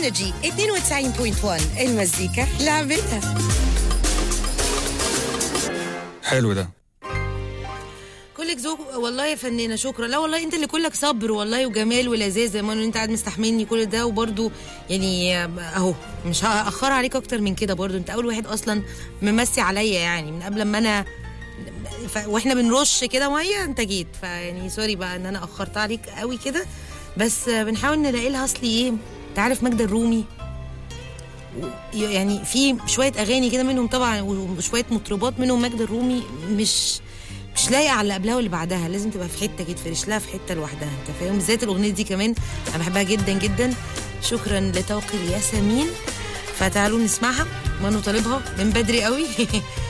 انرجي 92.1 المزيكا لعبتها حلو ده كلك ذوق والله يا فنانه شكرا لا والله انت اللي كلك صبر والله وجمال ولذاذ زي ما انت قاعد مستحملني كل ده وبرده يعني اهو مش هاخر عليك اكتر من كده برده انت اول واحد اصلا ممسي عليا يعني من قبل ما انا ف... واحنا بنرش كده ميه انت جيت فيعني سوري بقى ان انا اخرت عليك قوي كده بس بنحاول نلاقي لها اصلي ايه انت عارف ماجدة الرومي و- يعني في شويه اغاني كده منهم طبعا وشويه مطربات منهم ماجدة الرومي مش مش لايقه على اللي قبلها واللي بعدها لازم تبقى في حته كده تفرش لها في حته لوحدها انت فاهم بالذات الاغنيه دي كمان انا بحبها جدا جدا شكرا لتوقي الياسمين فتعالوا نسمعها ما نطالبها من بدري قوي